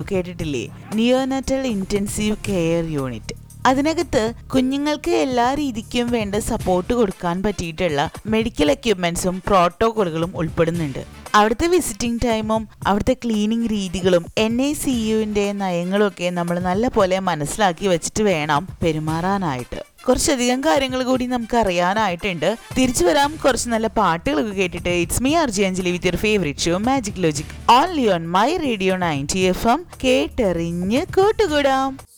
കേട്ടിട്ടില്ലേ നിയോനറ്റൽ intensive care unit അതിനകത്ത് കുഞ്ഞുങ്ങൾക്ക് എല്ലാ രീതിക്കും വേണ്ട സപ്പോർട്ട് കൊടുക്കാൻ പറ്റിയിട്ടുള്ള മെഡിക്കൽ എക്യുപ്മെന്റ്സും പ്രോട്ടോകോളുകളും ഉൾപ്പെടുന്നുണ്ട് അവിടുത്തെ വിസിറ്റിംഗ് ടൈമും അവിടുത്തെ ക്ലീനിങ് രീതികളും എൻ ഐ സി യുവിന്റെ നയങ്ങളും ഒക്കെ നമ്മൾ നല്ല പോലെ മനസ്സിലാക്കി വെച്ചിട്ട് വേണം പെരുമാറാനായിട്ട് കുറച്ചധികം കാര്യങ്ങൾ കൂടി നമുക്ക് അറിയാനായിട്ടുണ്ട് തിരിച്ചു വരാം കുറച്ച് നല്ല പാട്ടുകളൊക്കെ കേട്ടിട്ട് it's me R J Anjali with your favourite show magic logic only on my radio ninety F M കേട്ടെറിഞ്ഞ് കൂട്ടുകൂടാം